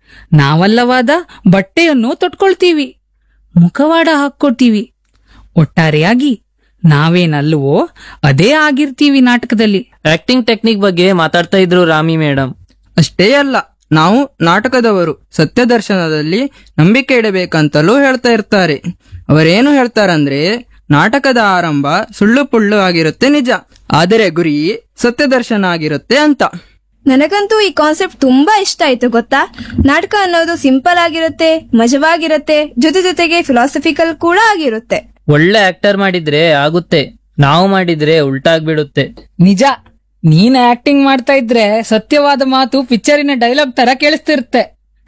ನಾವಲ್ಲವಾದ ಬಟ್ಟೆಯನ್ನು ತೊಟ್ಕೊಳ್ತೀವಿ ಮುಖವಾಡ ಹಾಕ್ಕೊಳ್ತೀವಿ ಒಟ್ಟಾರೆಯಾಗಿ ನಾವೇನಲ್ವೋ ಅದೇ ಆಗಿರ್ತೀವಿ ನಾಟಕದಲ್ಲಿ ಆಕ್ಟಿಂಗ್ ಟೆಕ್ನಿಕ್ ಬಗ್ಗೆ ಮಾತಾಡ್ತಾ ಇದ್ರು ರಾಮಿ ಮೇಡಮ್ ಅಷ್ಟೇ ಅಲ್ಲ ನಾವು ನಾಟಕದವರು ಸತ್ಯದರ್ಶನದಲ್ಲಿ ನಂಬಿಕೆ ಇಡಬೇಕಂತಲೂ ಹೇಳ್ತಾ ಇರ್ತಾರೆ ಅವರೇನು ಹೇಳ್ತಾರಂದ್ರೆ ನಾಟಕದ ಆರಂಭ ಸುಳ್ಳು ಪುಳ್ಳು ಆಗಿರುತ್ತೆ ನಿಜ ಆದರೆ ಗುರಿ ಸತ್ಯದರ್ಶನ ಆಗಿರುತ್ತೆ ಅಂತ ನನಗಂತೂ ಈ ಕಾನ್ಸೆಪ್ಟ್ ತುಂಬಾ ಇಷ್ಟ ಆಯ್ತು ಗೊತ್ತಾ ನಾಟಕ ಅನ್ನೋದು ಸಿಂಪಲ್ ಆಗಿರುತ್ತೆ ಮಜವಾಗಿರುತ್ತೆ ಜೊತೆ ಜೊತೆಗೆ ಫಿಲಾಸಫಿಕಲ್ ಕೂಡ ಆಗಿರುತ್ತೆ ಒಳ್ಳೆ ಆಕ್ಟರ್ ಮಾಡಿದ್ರೆ ಆಗುತ್ತೆ ನಾವು ಮಾಡಿದ್ರೆ ಉಲ್ಟಾಗ್ಬಿಡುತ್ತೆ ನಿಜ ನೀನ್ ಆಕ್ಟಿಂಗ್ ಮಾಡ್ತಾ ಇದ್ರೆ ಸತ್ಯವಾದ ಮಾತು ಪಿಕ್ಚರಿನ ಡೈಲಾಗ್ ತರ ಕೇಳಿಸ್ತಿರುತ್ತೆ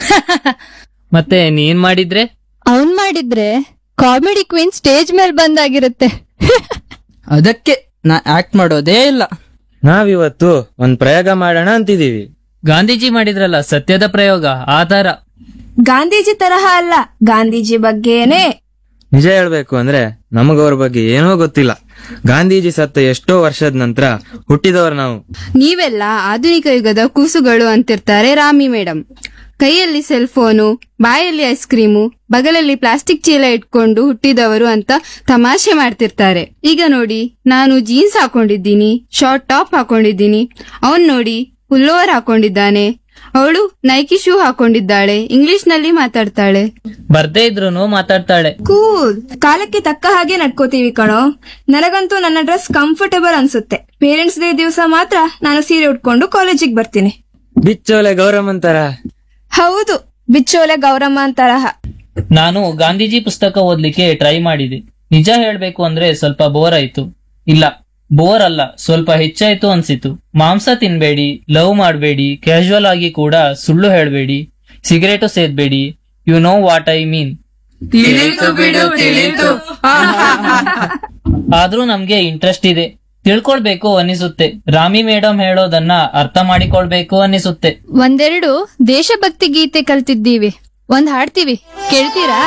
ಮತ್ತೆ ನೀನ್ ಮಾಡಿದ್ರೆ ಅವನ್ ಮಾಡಿದ್ರೆ ಕಾಮಿಡಿ ಕ್ವೀನ್ ಸ್ಟೇಜ್ ಮೇಲೆ ಬಂದಾಗಿರುತ್ತೆ ಅದಕ್ಕೆ ನಾ ಆಕ್ಟ್ ಮಾಡೋದೇ ಇಲ್ಲ ನಾವಿವತ್ತು ಒಂದ್ ಪ್ರಯೋಗ ಮಾಡೋಣ ಅಂತಿದೀವಿ ಗಾಂಧೀಜಿ ಮಾಡಿದ್ರಲ್ಲ ಸತ್ಯದ ಪ್ರಯೋಗ ಆ ತರ ಗಾಂಧೀಜಿ ತರಹ ಅಲ್ಲ ಗಾಂಧೀಜಿ ಬಗ್ಗೆನೇ ನಿಜ ಹೇಳ್ಬೇಕು ಅಂದ್ರೆ ನಮಗವ್ರ ಬಗ್ಗೆ ಏನೂ ಗೊತ್ತಿಲ್ಲ ಗಾಂಧೀಜಿ ಸತ್ತ ಎಷ್ಟೋ ವರ್ಷದ ನಂತರ ಹುಟ್ಟಿದವರು ನಾವು ನೀವೆಲ್ಲ ಆಧುನಿಕ ಯುಗದ ಕೂಸುಗಳು ಅಂತಿರ್ತಾರೆ ರಾಮಿ ಮೇಡಮ್ ಕೈಯಲ್ಲಿ ಸೆಲ್ ಫೋನು ಬಾಯಲ್ಲಿ ಐಸ್ ಕ್ರೀಮು ಬಗಲಲ್ಲಿ ಪ್ಲಾಸ್ಟಿಕ್ ಚೀಲ ಇಟ್ಕೊಂಡು ಹುಟ್ಟಿದವರು ಅಂತ ತಮಾಷೆ ಮಾಡ್ತಿರ್ತಾರೆ ಈಗ ನೋಡಿ ನಾನು ಜೀನ್ಸ್ ಹಾಕೊಂಡಿದ್ದೀನಿ ಶಾರ್ಟ್ ಟಾಪ್ ಹಾಕೊಂಡಿದ್ದೀನಿ ಅವನ್ ನೋಡಿ ಪುಲ್ಲೋವರ್ ಹಾಕೊಂಡಿದ್ದಾನೆ ಅವಳು ನೈಕಿ ಶೂ ಹಾಕೊಂಡಿದ್ದಾಳೆ ಇಂಗ್ಲಿಷ್ ನಲ್ಲಿ ಮಾತಾಡ್ತಾಳೆ ಬರ್ದೇ ಇದ್ರೂನು ಮಾತಾಡ್ತಾಳೆ ಕೂಲ್ ಕಾಲಕ್ಕೆ ತಕ್ಕ ಹಾಗೆ ನಡ್ಕೋತೀವಿ ಕಣೋ ನನಗಂತೂ ನನ್ನ ಡ್ರೆಸ್ ಕಂಫರ್ಟಬಲ್ ಅನ್ಸುತ್ತೆ ಪೇರೆಂಟ್ಸ್ ಡೇ ದಿವಸ ಮಾತ್ರ ನಾನು ಸೀರೆ ಉಟ್ಕೊಂಡು ಕಾಲೇಜಿಗೆ ಬರ್ತೀನಿ ಬಿಚ್ಚೋಲೆ ಗೌರಮ್ಮನ್ ತರ ಹೌದು ಬಿಚ್ಚೋಲೆ ಗೌರಮ್ಮ ತರಹ ನಾನು ಗಾಂಧೀಜಿ ಪುಸ್ತಕ ಓದ್ಲಿಕ್ಕೆ ಟ್ರೈ ಮಾಡಿದೆ ನಿಜ ಹೇಳ್ಬೇಕು ಅಂದ್ರೆ ಸ್ವಲ್ಪ ಬೋರ್ ಆಯ್ತು ಇಲ್ಲ ಬೋರ್ ಅಲ್ಲ ಸ್ವಲ್ಪ ಹೆಚ್ಚಾಯ್ತು ಅನ್ಸಿತು ಮಾಂಸ ತಿನ್ಬೇಡಿ ಲವ್ ಮಾಡಬೇಡಿ ಕ್ಯಾಶುವಲ್ ಆಗಿ ಕೂಡ ಸುಳ್ಳು ಹೇಳ್ಬೇಡಿ ಸಿಗರೇಟು ಸೇದ್ಬೇಡಿ you know what I mean ಆದ್ರೂ ನಮ್ಗೆ ಇಂಟ್ರೆಸ್ಟ್ ಇದೆ ತಿಳ್ಕೊಳ್ಬೇಕು ಅನಿಸುತ್ತೆ ರಾಮಿ ಮೇಡಮ್ ಹೇಳೋದನ್ನ ಅರ್ಥ ಮಾಡಿಕೊಳ್ಬೇಕು ಅನಿಸುತ್ತೆ ಒಂದೆರಡು ದೇಶಭಕ್ತಿ ಗೀತೆ ಕಲ್ತಿದ್ದೀವಿ ಒಂದ್ ಹಾಡ್ತೀವಿ ಕೇಳ್ತೀರಾ